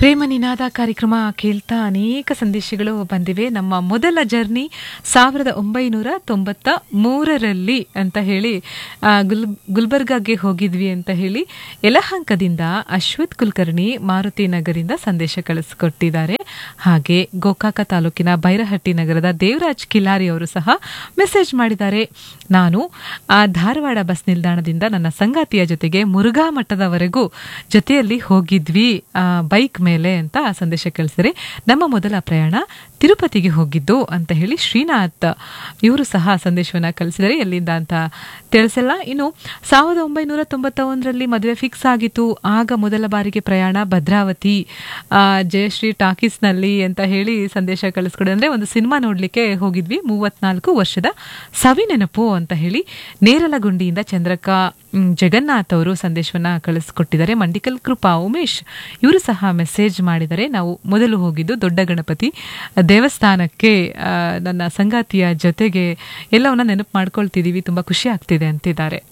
ಪ್ರೇಮ ನಿನಾದ ಕಾರ್ಯಕ್ರಮ ಕೇಳ್ತಾ ಅನೇಕ ಸಂದೇಶಗಳು ಬಂದಿವೆ ನಮ್ಮ ಮೊದಲ ಜರ್ನಿ ಸಾವಿರದ ಒಂಬೈನೂರ ತೊಂಬತ್ತ ಮೂರರಲ್ಲಿ ಅಂತ ಹೇಳಿ ಆ, ಗುಲ್ ಗುಲ್ಬರ್ಗಾಗೆ ಹೋಗಿದ್ವಿ ಅಂತ ಹೇಳಿ ಯಲಹಂಕದಿಂದ ಅಶ್ವಥ್ ಕುಲಕರ್ಣಿ ಮಾರುತಿ ನಗರಿಂದ ಸಂದೇಶ ಕಳಿಸ್ಕೊಟ್ಟಿದ್ದಾರೆ ಹಾಗೆ ಗೋಕಾಕ ತಾಲೂಕಿನ ಬೈರಹಟ್ಟಿ ನಗರದ ದೇವರಾಜ್ ಕಿಲಾರಿ ಅವರು ಸಹ ಮೆಸೇಜ್ ಮಾಡಿದ್ದಾರೆ ನಾನು ಆ ಧಾರವಾಡ ಬಸ್ ನಿಲ್ದಾಣದಿಂದ ನನ್ನ ಸಂಗಾತಿಯ ಜೊತೆಗೆ ಮುರುಘಾ ಮಠದವರೆಗೂ ಜೊತೆಯಲ್ಲಿ ಹೋಗಿದ್ವಿ ಆ, ಬೈಕ್ ಮೇಲೆ ಅಂತ ಸಂದೇಶ ಕಳಿಸಿದರೆ ನಮ್ಮ ಮೊದಲ ಪ್ರಯಾಣ ತಿರುಪತಿಗೆ ಹೋಗಿದ್ದು ಅಂತ ಹೇಳಿ ಶ್ರೀನಾಥ್ ಇವರು ಸಹ ಸಂದೇಶವನ್ನ ಕಳಿಸಿದರೆ ಎಲ್ಲಿಂದ ಅಂತ ತಿಳಿಸಲ್ಲ ಇನ್ನು ಸಾವಿರದ ಒಂಬೈನೂರ ತೊಂಬತ್ತ ಒಂದರಲ್ಲಿ ಮದುವೆ ಫಿಕ್ಸ್ ಆಗಿತ್ತು ಆಗ ಮೊದಲ ಬಾರಿಗೆ ಪ್ರಯಾಣ ಭದ್ರಾವತಿ ಆ, ಜಯಶ್ರೀ ಟಾಕೀಸ್ನಲ್ಲಿ ಅಂತ ಹೇಳಿ ಸಂದೇಶ ಕಳಿಸ್ಕೊಡಿ ಅಂದ್ರೆ ಒಂದು ಸಿನಿಮಾ ನೋಡ್ಲಿಕ್ಕೆ ಹೋಗಿದ್ವಿ ಮೂವತ್ನಾಲ್ಕು ವರ್ಷದ ಸವಿ ನೆನಪು ಅಂತ ಹೇಳಿ ನೇರಲಗುಂಡಿಯಿಂದ ಚಂದ್ರಕ ಮ್, ಜಗನ್ನಾಥ್ ಅವರು ಸಂದೇಶವನ್ನ ಕಳಿಸ್ಕೊಟ್ಟಿದ್ದಾರೆ ಮಂಡಿಕಲ್ ಕೃಪಾ ಉಮೇಶ್ ಇವರು ಸಹ ಮೆಸೇಜ್ ಮಾಡಿದ್ದಾರೆ ನಾವು ಮೊದಲು ಹೋಗಿದ್ದು ದೊಡ್ಡ ಗಣಪತಿ ದೇವಸ್ಥಾನಕ್ಕೆ ಆ, ನನ್ನ ಸಂಗಾತಿಯ ಜೊತೆಗೆ ಎಲ್ಲವನ್ನ ನೆನಪು ಮಾಡ್ಕೊಳ್ತಿದ್ದೀವಿ ತುಂಬಾ ಖುಷಿ ಆಗ್ತಿದೆ ಅಂತಿದ್ದಾರೆ